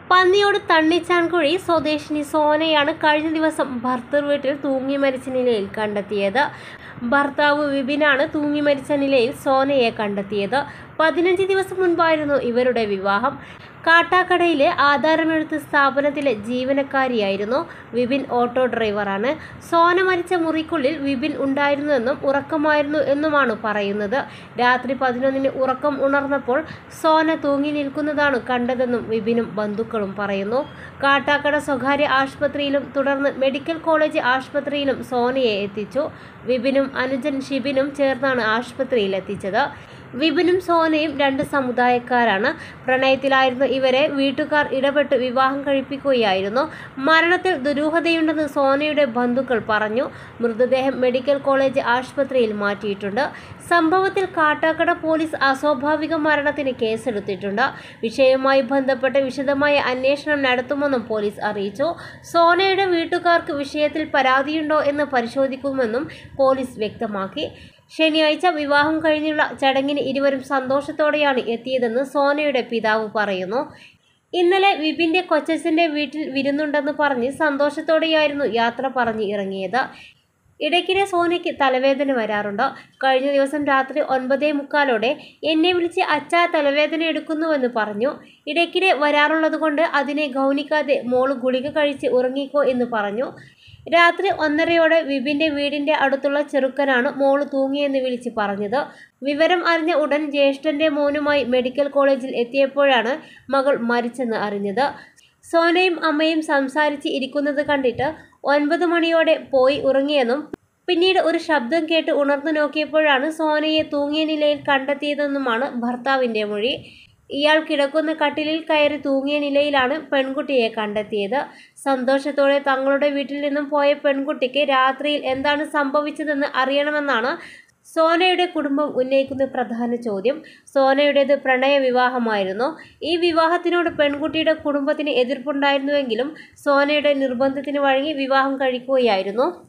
പന്നിയോട് തണ്ണിച്ചാൻകുഴി സ്വദേശിനി സോനയാണ് കഴിഞ്ഞ ദിവസം ഭർത്തൃ വീട്ടിൽ തൂങ്ങി മരിച്ച നിലയിൽ കണ്ടെത്തിയത് ഭർത്താവ് വിപിനാണ് തൂങ്ങി മരിച്ച നിലയിൽ സോനയെ കണ്ടെത്തിയത് പതിനഞ്ച് ദിവസം മുൻപായിരുന്നു ഇവരുടെ വിവാഹം കാട്ടാക്കടയിലെ ആധാരമെഴുത്ത് സ്ഥാപനത്തിലെ ജീവനക്കാരിയായിരുന്നു വിപിൻ ഓട്ടോ ഡ്രൈവറാണ് സോന മരിച്ച മുറിക്കുള്ളിൽ വിപിൻ ഉണ്ടായിരുന്നുവെന്നും ഉറക്കമായിരുന്നു എന്നുമാണ് പറയുന്നത് രാത്രി പതിനൊന്നിന് ഉറക്കം ഉണർന്നപ്പോൾ സോന തൂങ്ങി നിൽക്കുന്നതാണ് കണ്ടതെന്നും വിപിനും ബന്ധുക്കളും പറയുന്നു കാട്ടാക്കട സ്വകാര്യ ആശുപത്രിയിലും തുടർന്ന് മെഡിക്കൽ കോളേജ് ആശുപത്രിയിലും സോനയെ എത്തിച്ചു വിപിനും അനുജൻ ഷിബിനും ചേർന്നാണ് ആശുപത്രിയിൽ എത്തിച്ചത് വിപിനും സോനയും രണ്ട് സമുദായക്കാരാണ് പ്രണയത്തിലായിരുന്ന ഇവരെ വീട്ടുകാർ ഇടപെട്ട് വിവാഹം കഴിപ്പിക്കുകയായിരുന്നു മരണത്തിൽ ദുരൂഹതയുണ്ടെന്ന് സോനയുടെ ബന്ധുക്കൾ പറഞ്ഞു മൃതദേഹം മെഡിക്കൽ കോളേജ് ആശുപത്രിയിൽ മാറ്റിയിട്ടുണ്ട് സംഭവത്തിൽ കാട്ടാക്കട പോലീസ് അസ്വാഭാവിക മരണത്തിന് കേസെടുത്തിട്ടുണ്ട് വിഷയവുമായി ബന്ധപ്പെട്ട് വിശദമായ അന്വേഷണം നടത്തുമെന്നും പോലീസ് അറിയിച്ചു സോനയുടെ വീട്ടുകാർക്ക് വിഷയത്തിൽ പരാതിയുണ്ടോ എന്ന് പരിശോധിക്കുമെന്നും പോലീസ് വ്യക്തമാക്കി ശനിയാഴ്ച വിവാഹം കഴിഞ്ഞുള്ള ചടങ്ങിന് ഇരുവരും സന്തോഷത്തോടെയാണ് എത്തിയതെന്ന് സോനയുടെ പിതാവ് പറയുന്നു ഇന്നലെ വിപിന്റെ കൊച്ചച്ഛന്റെ വീട്ടിൽ വിരുന്നുണ്ടെന്ന് പറഞ്ഞ് സന്തോഷത്തോടെയായിരുന്നു യാത്ര പറഞ്ഞ് ഇറങ്ങിയത് ഇടയ്ക്കിടെ സോനയ്ക്ക് തലവേദന വരാറുണ്ട് കഴിഞ്ഞ ദിവസം രാത്രി ഒൻപതേ മുക്കാലോടെ എന്നെ വിളിച്ച് അച്ഛാ തലവേദന എടുക്കുന്നുവെന്ന് പറഞ്ഞു ഇടയ്ക്കിടെ വരാറുള്ളത് കൊണ്ട് അതിനെ ഗൗനിക്കാതെ മോള് ഗുളിക കഴിച്ച് ഉറങ്ങിക്കോ എന്ന് പറഞ്ഞു രാത്രി ഒന്നരയോടെ വിപിന്റെ വീടിന്റെ അടുത്തുള്ള ചെറുക്കനാണ് മോള് തൂങ്ങിയെന്ന് വിളിച്ച് പറഞ്ഞത് വിവരം അറിഞ്ഞ ഉടൻ ജ്യേഷ്ഠന്റെ മോനുമായി മെഡിക്കൽ കോളേജിൽ എത്തിയപ്പോഴാണ് മകൾ മരിച്ചെന്ന് അറിഞ്ഞത് സോനയും അമ്മയും സംസാരിച്ച് ഇരിക്കുന്നത് കണ്ടിട്ട് ഒൻപത് മണിയോടെ പോയി ഉറങ്ങിയെന്നും പിന്നീട് ഒരു ശബ്ദം കേട്ട് ഉണർന്നു നോക്കിയപ്പോഴാണ് സോനയെ തൂങ്ങിയ നിലയിൽ കണ്ടെത്തിയതെന്നുമാണ് ഭർത്താവിന്റെ മൊഴി ഇയാൾ കിടക്കുന്ന കട്ടിലിൽ കയറി തൂങ്ങിയ നിലയിലാണ് പെൺകുട്ടിയെ കണ്ടെത്തിയത് സന്തോഷത്തോടെ തങ്ങളുടെ വീട്ടിൽ നിന്നും പോയ പെൺകുട്ടിക്ക് രാത്രിയിൽ എന്താണ് സംഭവിച്ചതെന്ന് അറിയണമെന്നാണ് സോനയുടെ കുടുംബം ഉന്നയിക്കുന്ന പ്രധാന ചോദ്യം സോനയുടേത് പ്രണയ വിവാഹമായിരുന്നു ഈ വിവാഹത്തിനോട് പെൺകുട്ടിയുടെ കുടുംബത്തിന് എതിർപ്പുണ്ടായിരുന്നുവെങ്കിലും സോനയുടെ നിർബന്ധത്തിന് വഴങ്ങി വിവാഹം കഴിക്കുകയായിരുന്നു